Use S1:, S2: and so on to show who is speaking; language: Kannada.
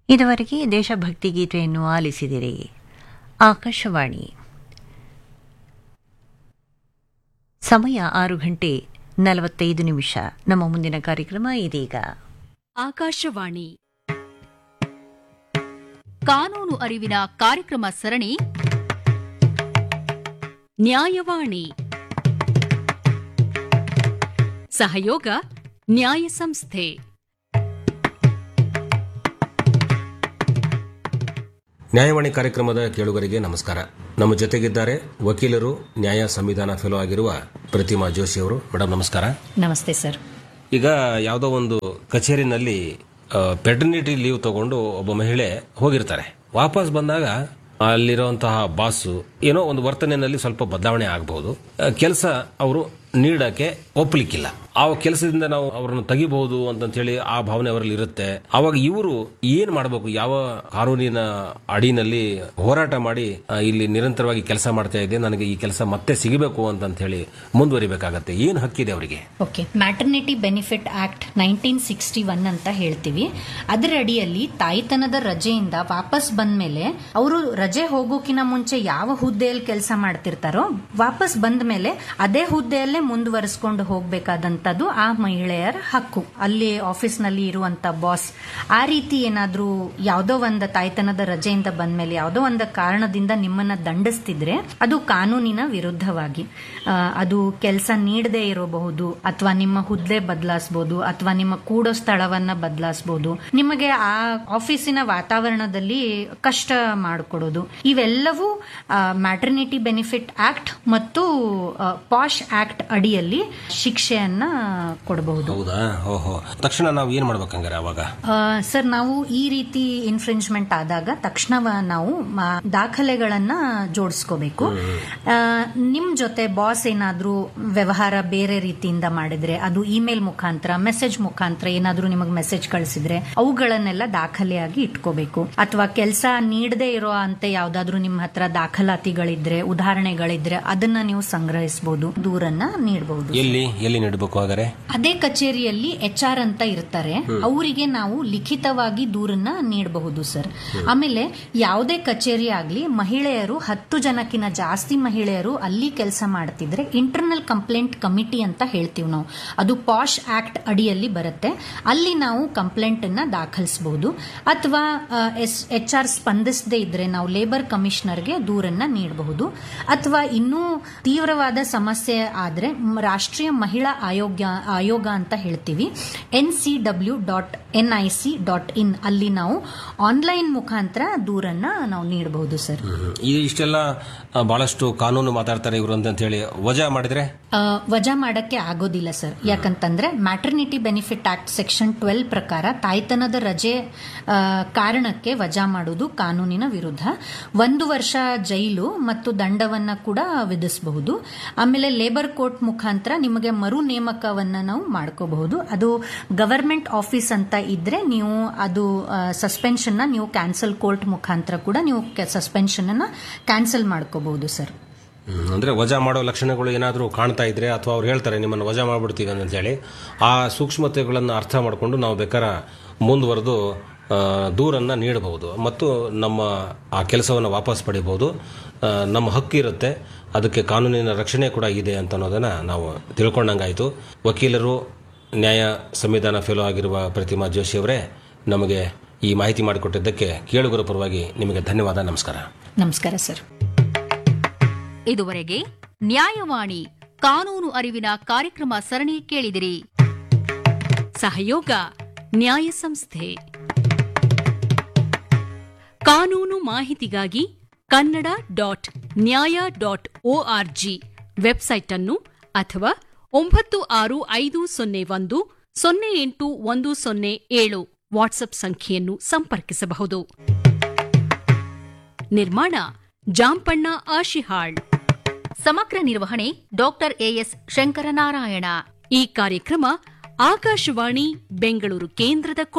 S1: ಇದುವರೆಗೆ ದೇಶಭಕ್ತಿ ಗೀತೆಯನ್ನು ಆಲಿಸಿದಿರಿ ಆಕಾಶವಾಣಿ ಸಮಯ ಆರು ಗಂಟೆ ನಲವತ್ತೈದು ನಿಮಿಷ ನಮ್ಮ ಮುಂದಿನ ಕಾರ್ಯಕ್ರಮ ಇದೀಗ
S2: ಆಕಾಶವಾಣಿ ಕಾನೂನು ಅರಿವಿನ ಕಾರ್ಯಕ್ರಮ ಸರಣಿ ನ್ಯಾಯವಾಣಿ ಸಹಯೋಗ ನ್ಯಾಯ ಸಂಸ್ಥೆ
S3: ನ್ಯಾಯವಾಣಿ ಕಾರ್ಯಕ್ರಮದ ಕೇಳುಗರಿಗೆ ನಮಸ್ಕಾರ ನಮ್ಮ ಜೊತೆಗಿದ್ದಾರೆ ವಕೀಲರು ನ್ಯಾಯ ಸಂವಿಧಾನ ಫೆಲೋ ಆಗಿರುವ ಪ್ರತಿಮಾ ಜೋಶಿ ಅವರು ಮೇಡಮ್ ನಮಸ್ಕಾರ
S4: ನಮಸ್ತೆ ಸರ್
S3: ಈಗ ಯಾವುದೋ ಒಂದು ಕಚೇರಿನಲ್ಲಿ ಪೆಟರ್ನಿಟಿ ಲೀವ್ ತಗೊಂಡು ಒಬ್ಬ ಮಹಿಳೆ ಹೋಗಿರ್ತಾರೆ ವಾಪಸ್ ಬಂದಾಗ ಅಲ್ಲಿರುವಂತಹ ಬಾಸು ಏನೋ ಒಂದು ವರ್ತನೆಯಲ್ಲಿ ಸ್ವಲ್ಪ ಬದಲಾವಣೆ ಆಗಬಹುದು ಕೆಲಸ ಅವರು ನೀಡಕ್ಕೆ ಒಪ್ಪಲಿಕ್ಕಿಲ್ಲ ಆ ಕೆಲಸದಿಂದ ನಾವು ಅವರನ್ನು ತೆಗಿಬಹುದು ಅಂತ ಹೇಳಿ ಆ ಭಾವನೆ ಅವರಲ್ಲಿ ಇರುತ್ತೆ ಅವಾಗ ಇವರು ಏನ್ ಮಾಡಬೇಕು ಯಾವ ಕಾನೂನಿನ ಅಡಿನಲ್ಲಿ ಹೋರಾಟ ಮಾಡಿ ಆ, ಇಲ್ಲಿ ನಿರಂತರವಾಗಿ ಕೆಲಸ ಮಾಡ್ತಾ ಇದೆ ನನಗೆ ಈ ಕೆಲಸ ಮತ್ತೆ ಸಿಗಬೇಕು ಅಂತ ಹೇಳಿ ಮುಂದುವರಿಬೇಕಾಗತ್ತೆ ಏನ್ ಹಕ್ಕಿದೆ ಅವರಿಗೆ
S4: okay maternity benefit act nineteen sixty one ಅಂತ ಹೇಳ್ತೀವಿ ಅದರ ಅಡಿಯಲ್ಲಿ ತಾಯ್ತನದ ರಜೆಯಿಂದ ವಾಪಸ್ ಬಂದ್ಮೇಲೆ ಅವರು ರಜೆ ಹೋಗೋಕಿನ ಮುಂಚೆ ಯಾವ ಹುದ್ದೆಯಲ್ಲಿ ಕೆಲಸ ಮಾಡ್ತಿರ್ತಾರೋ ವಾಪಸ್ ಬಂದ ಮೇಲೆ ಅದೇ ಹುದ್ದೆಯಲ್ಲೇ ಮುಂದುವರಿಸ್ಕೊಂಡು ಹೋಗ್ಬೇಕಾದಂತದ್ದು ಆ ಮಹಿಳೆಯರ ಹಕ್ಕು ಅಲ್ಲಿ ಆಫೀಸ್ನಲ್ಲಿ ಇರುವಂತ ಬಾಸ್ ಆ ರೀತಿ ಏನಾದ್ರೂ ಯಾವುದೋ ಒಂದು ತಾಯ್ತನದ ರಜೆಯಿಂದ ಬಂದ್ಮೇಲೆ ಯಾವುದೋ ಒಂದು ಕಾರಣದಿಂದ ನಿಮ್ಮನ್ನ ದಂಡಿಸ್ತಿದ್ರೆ ಅದು ಕಾನೂನಿನ ವಿರುದ್ಧವಾಗಿ ಆ, ಅದು ಕೆಲಸ ನೀಡದೇ ಇರಬಹುದು ಅಥವಾ ನಿಮ್ಮ ಹುದ್ದೆ ಬದಲಾಯಿಸಬಹುದು ಅಥವಾ ನಿಮ್ಮ ಕೂಡೋ ಸ್ಥಳವನ್ನ ಬದಲಾಯಿಸಬಹುದು ನಿಮಗೆ ಆ ಆಫೀಸಿನ ವಾತಾವರಣದಲ್ಲಿ ಕಷ್ಟ ಮಾಡಿಕೊಡೋದು ಇವೆಲ್ಲವೂ ಮ್ಯಾಟರ್ನಿಟಿ ಬೆನಿಫಿಟ್ ಆಕ್ಟ್ ಮತ್ತು ಪಾಶ್ ಆಕ್ಟ್ ಅಡಿಯಲ್ಲಿ ಶಿಕ್ಷೆಯನ್ನ ಕೊಡಬಹುದು
S3: ಹೌದಾ ಓಹೋ ತಕ್ಷಣ ನಾವು ಏನ್ ಮಾಡ್ಬೇಕಂಗಾರೆ ಅವಾಗ
S4: ಆ, ಸರ್ ನಾವು ಈ ರೀತಿ ಇನ್ಫ್ರಿಂಜ್ಮೆಂಟ್ ಆದಾಗ ತಕ್ಷಣ ನಾವು ಮ- ದಾಖಲೆಗಳನ್ನ ಜೋಡಿಸ್ಕೋಬೇಕು ಆ, ನಿಮ್ ಜೊತೆ ಬಾಸ್ ಏನಾದ್ರೂ ವ್ಯವಹಾರ ಬೇರೆ ರೀತಿಯಿಂದ ಮಾಡಿದ್ರೆ ಅದು ಇಮೇಲ್ ಮುಖಾಂತರ ಮೆಸೇಜ್ ಮುಖಾಂತರ ಏನಾದ್ರೂ ನಿಮಗೆ ಮೆಸೇಜ್ ಕಳಿಸಿದ್ರೆ ಅವುಗಳನ್ನೆಲ್ಲ ದಾಖಲೆಯಾಗಿ ಇಟ್ಕೋಬೇಕು ಅಥವಾ ಕೆಲಸ ನೀಡದೇ ಇರೋ ಅಂತ ಯಾವ್ದಾದ್ರು ನಿಮ್ಮ ಹತ್ರ ದಾಖಲಾತಿಗಳಿದ್ರೆ ಉದಾಹರಣೆಗಳಿದ್ರೆ ಅದನ್ನ ನೀವು ಸಂಗ್ರಹಿಸಬಹುದು ದೂರನ್ನ ನೀಡಬಹುದು
S3: ಎಲ್ಲಿ ಎಲ್ಲಿ ನೀಡಬೇಕು ಹಾಗಾದ್ರೆ
S4: ಅದೇ ಕಚೇರಿಯಲ್ಲಿ ಎಚ್ ಆರ್ ಅಂತ ಇರ್ತಾರೆ ಅವರಿಗೆ ನಾವು ಲಿಖಿತವಾಗಿ ದೂರನ್ನ ನೀಡಬಹುದು ಸರ್ ಆಮೇಲೆ ಯಾವುದೇ ಕಚೇರಿ ಆಗ್ಲಿ ಮಹಿಳೆಯರು ಹತ್ತು ಜನಕ್ಕಿಂತ ಜಾಸ್ತಿ ಮಹಿಳೆಯರು ಅಲ್ಲಿ ಕೆಲಸ ಮಾಡ್ತಿದ್ರೆ ಇಂಟರ್ನಲ್ ಕಂಪ್ಲೇಂಟ್ ಕಮಿಟಿ ಅಂತ ಹೇಳ್ತೀವಿ ನಾವು ಅದು ಪಾಶ್ ಆಕ್ಟ್ ಅಡಿಯಲ್ಲಿ ಬರುತ್ತೆ ಅಲ್ಲಿ ನಾವು ಕಂಪ್ಲೇಂಟ್ ಅನ್ನ ದಾಖಲಿಸಬಹುದು ಅಥವಾ ಎಚ್ ಆರ್ ಸ್ಪಂದಿಸದೇ ಇದ್ರೆ ನಾವು ಲೇಬರ್ ಕಮಿಷನರ್ಗೆ ದೂರನ್ನ ನೀಡಬಹುದು ಅಥವಾ ಇನ್ನೂ ತೀವ್ರವಾದ ಸಮಸ್ಯೆ ಆದ್ರೆ ಮ್, ರಾಷ್ಟ್ರೀಯ ಮಹಿಳಾ ಆಯೋಗ ಆಯೋಗ ಅಂತ ಹೇಳ್ತೀವಿ N C W dot N I C dot in ಅಲ್ಲಿ ನಾವು ಆನ್ಲೈನ್ ಮುಖಾಂತರ ದೂರನ್ನ ನಾವು ನೀಡಬಹುದು ಸರ್
S3: ಇದು ಇಷ್ಟೆಲ್ಲ ಆ, ಬಹಳಷ್ಟು ಕಾನೂನು ಮಾತಾಡ್ತಾರೆ ಇವರು ಅಂತ ಹೇಳಿ ವಜಾ ಮಾಡಿದ್ರೆ
S4: ಆ, ವಜಾ ಮಾಡಕ್ಕೆ ಆಗೋದಿಲ್ಲ ಸರ್ ಯಾಕಂತಂದ್ರೆ maternity benefit act section twelve ಪ್ರಕಾರ ತಾಯ್ತನದ ರಜೆ ಆ, ಕಾರಣಕ್ಕೆ ವಜಾ ಮಾಡುವುದು ಕಾನೂನಿನ ವಿರುದ್ಧ ಒಂದು ವರ್ಷ ಜೈಲು ಮತ್ತು ದಂಡವನ್ನ ಕೂಡ ವಿಧಿಸಬಹುದು ಆಮೇಲೆ ಲೇಬರ್ ಕೋರ್ಟ್ ಮುಖಾಂತರ ನಿಮಗೆ ಮರು ನೇಮಕವನ್ನ ನಾವು ಮಾಡ್ಕೋಬಹುದು ಅದು ಗವರ್ಮೆಂಟ್ ಆಫೀಸ್ ಅಂತ ಇದ್ರೆ ನೀವು ಅದು ಸಸ್ಪೆನ್ಷನ್ ನೀವು ಕ್ಯಾನ್ಸಲ್ ಕೋರ್ಟ್ ಮುಖಾಂತರ ಕೂಡ ನೀವು ಸಸ್ಪೆನ್ಷನ್ ಅನ್ನ ಕ್ಯಾನ್ಸಲ್ ಮಾಡ್ಕೋಬಹುದು ಸರ್
S3: ಹ್ಮ್, ಅಂದ್ರೆ ವಜಾ ಮಾಡೋ ಲಕ್ಷಣಗಳು ಏನಾದರೂ ಕಾಣ್ತಾ ಇದ್ರೆ ಅಥವಾ ಅವ್ರು ಹೇಳ್ತಾರೆ ನಿಮ್ಮನ್ನು ವಜಾ ಮಾಡ್ಬಿಡ್ತೀವಿ ಅಂತ ಹೇಳಿ ಆ ಸೂಕ್ಷ್ಮತೆಗಳನ್ನು ಅರ್ಥ ಮಾಡಿಕೊಂಡು ನಾವು ಬೇಕಾದ್ರೆ ಮುಂದುವರೆದು ಆ, ದೂರನ್ನ ನೀಡಬಹುದು ಮತ್ತು ನಮ್ಮ ಆ ಕೆಲಸವನ್ನು ವಾಪಸ್ ಪಡಿಬಹುದು ಆ, ನಮ್ಮ ಹಕ್ಕು ಇರುತ್ತೆ ಅದಕ್ಕೆ ಕಾನೂನಿನ ರಕ್ಷಣೆ ಕೂಡ ಇದೆ ಅಂತ ಅನ್ನೋದನ್ನ ನಾವು ತಿಳ್ಕೊಂಡಂಗಾಯ್ತು ವಕೀಲರು ನ್ಯಾಯ ಸಂವಿಧಾನ ಫೆಲೋ ಆಗಿರುವ ಪ್ರತಿಮಾ ಜೋಶಿ ಅವರೇ ನಮಗೆ ಈ ಮಾಹಿತಿ ಮಾಡಿಕೊಟ್ಟಿದ್ದಕ್ಕೆ ಕೇಳುಗರ ಪರವಾಗಿ ನಿಮಗೆ ಧನ್ಯವಾದ ನಮಸ್ಕಾರ
S4: ನಮಸ್ಕಾರ ಸರ್
S2: ಇದುವರೆಗೆ ನ್ಯಾಯವಾಣಿ ಕಾನೂನು ಅರಿವಿನ ಕಾರ್ಯಕ್ರಮ ಸರಣಿ ಕೇಳಿದಿರಿ ಸಹಯೋಗ ನ್ಯಾಯ ಸಂಸ್ಥೆ ಕಾನೂನು ಮಾಹಿತಿಗಾಗಿ Kannada dot nyaya dot O R G website ಅನ್ನು ಅಥವಾ ಒಂಬತ್ತು ಆರು ಐದು ಸೊನ್ನೆ ಒಂದು ಸೊನ್ನೆ ಎಂಟು ಒಂದು ಸೊನ್ನೆ ಏಳು ವಾಟ್ಸ್ಆಪ್ ಸಂಖ್ಯೆಯನ್ನು ಸಂಪರ್ಕಿಸಬಹುದು ನಿರ್ಮಾಣ ಜಾಂಪಣ್ಣ ಆಶಿಹಾಳ್ ಸಮಗ್ರ ನಿರ್ವಹಣೆ ಡಾಕ್ಟರ್ ಎಎಸ್ ಶಂಕರನಾರಾಯಣ ಈ ಕಾರ್ಯಕ್ರಮ ಆಕಾಶವಾಣಿ ಬೆಂಗಳೂರು ಕೇಂದ್ರದ